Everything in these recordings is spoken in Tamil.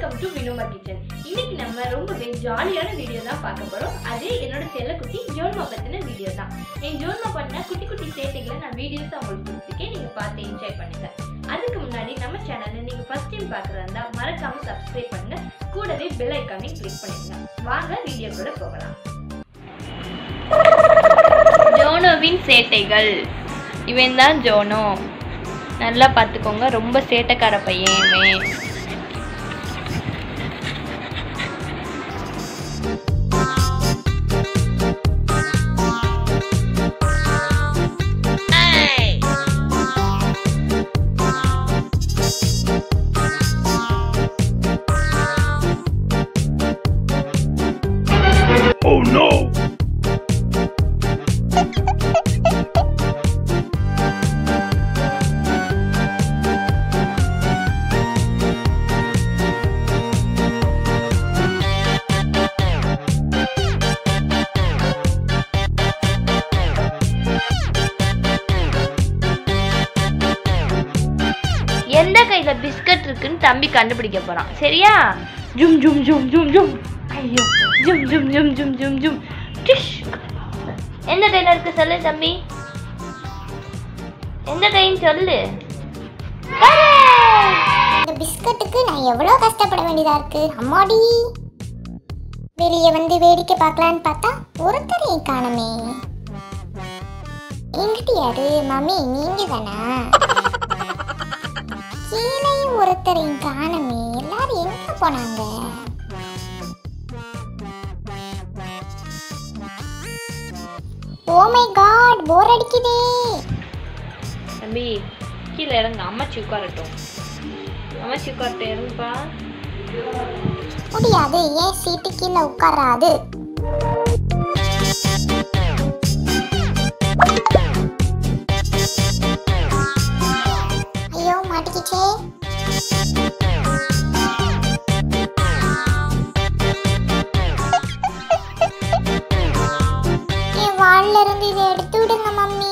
வெல்கம் டு வினோமா கிச்சன் இன்னைக்கு நம்ம ரொம்பவே ஜாலியான வீடியோ தான் பார்க்க போறோம் அது என்னோட செல்லக்குட்டி ஜோன்மா பத்தின வீடியோ தான் என் ஜோன்மா பண்ண குட்டி குட்டி சேட்டைகளை நான் வீடியோஸ் உங்களுக்கு கொடுத்துருக்கேன் நீங்க பார்த்து என்ஜாய் பண்ணுங்க அதுக்கு முன்னாடி நம்ம சேனலை நீங்க ஃபர்ஸ்ட் டைம் பார்க்கறதா இருந்தா மறக்காம சப்ஸ்கிரைப் பண்ணுங்க கூடவே பெல் ஐக்கானை கிளிக் பண்ணிடுங்க வாங்க வீடியோக்குள்ள போகலாம் ஜோனோவின் சேட்டைகள் இவன் தான் ஜோனோ நல்லா பார்த்துக்கோங்க ரொம்ப சேட்டைக்கார பையன் இவன் Oh no! எந்த கையில பிஸ்கட் இருக்குன்னு தம்பி கண்டுபிடிக்க போறான் சரியா ஜும் ஜும் ஜும் ஜும் ஜும் ஐயோ ஜும் ஜும் ஜும் ஜும் ஜும் ஜும் டிஷ் எந்த கையில இருக்கு சொல்லு தம்பி எந்த கைன்னு சொல்லு இந்த பிஸ்கட்டுக்கு நான் எவ்வளோ கஷ்டப்பட வேண்டியதா இருக்கு அம்மாடி வெளியே வந்து வேடிக்கை பார்க்கலான்னு பார்த்தா ஒருத்தரையும் காணுமே எங்கிட்ட யாரு மம்மி நீங்க தானா கீழையும் ஒருத்தரையும் காணுமே எல்லாரும் எங்க போனாங்க ஓ மை காட் போர் அடிக்குதே தம்பி கீழே இறங்க அம்மாச்சி உட்காரட்டும் அம்மாச்சி உட்காரட்டும் இறங்குப்பா முடியாது ஏன் சீட்டு கீழே உட்காராது ஐயோ மாட்டிக்கிச்சே என் வால்ல இருந்து இதை எடுத்து விடுங்க மம்மி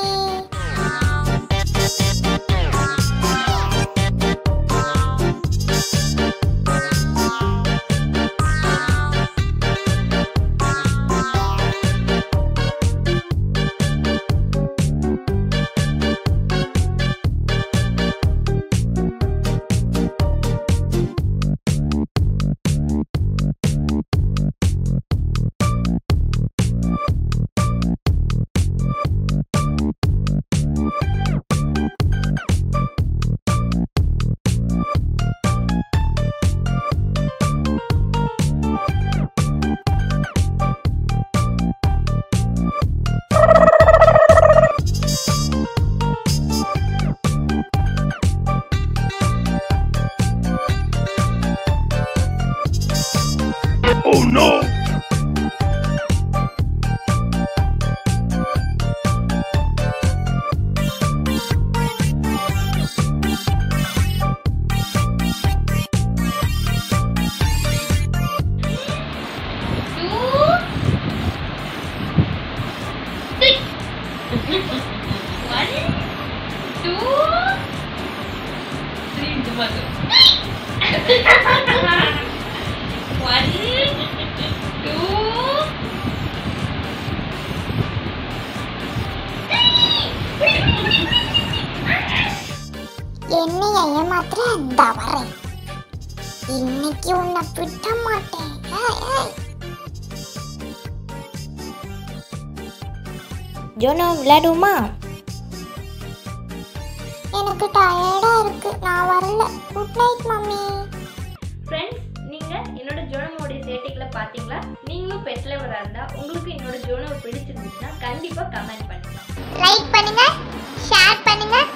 Oh no! என்னைய ஏமாத்துற இந்த வரேன் இன்னைக்கு உன்னை விட மாட்டேன் ஏய், ஏய். ஜோனோ விளையாடுவோமா எனக்கு டயர்டா இருக்கு நான் வரல குட் நைட் மம்மி ஃப்ரெண்ட்ஸ் நீங்க என்னோட ஜோனமோடைய சேட்டைகளை பார்த்தீங்களா நீங்களும் பெட் லவரா இருந்தா உங்களுக்கு என்னோட ஜோனோ பிடிச்சிருந்துச்சுன்னா கண்டிப்பா கமெண்ட் பண்ணுங்க லைக் பண்ணுங்க ஷேர் பண்ணுங்க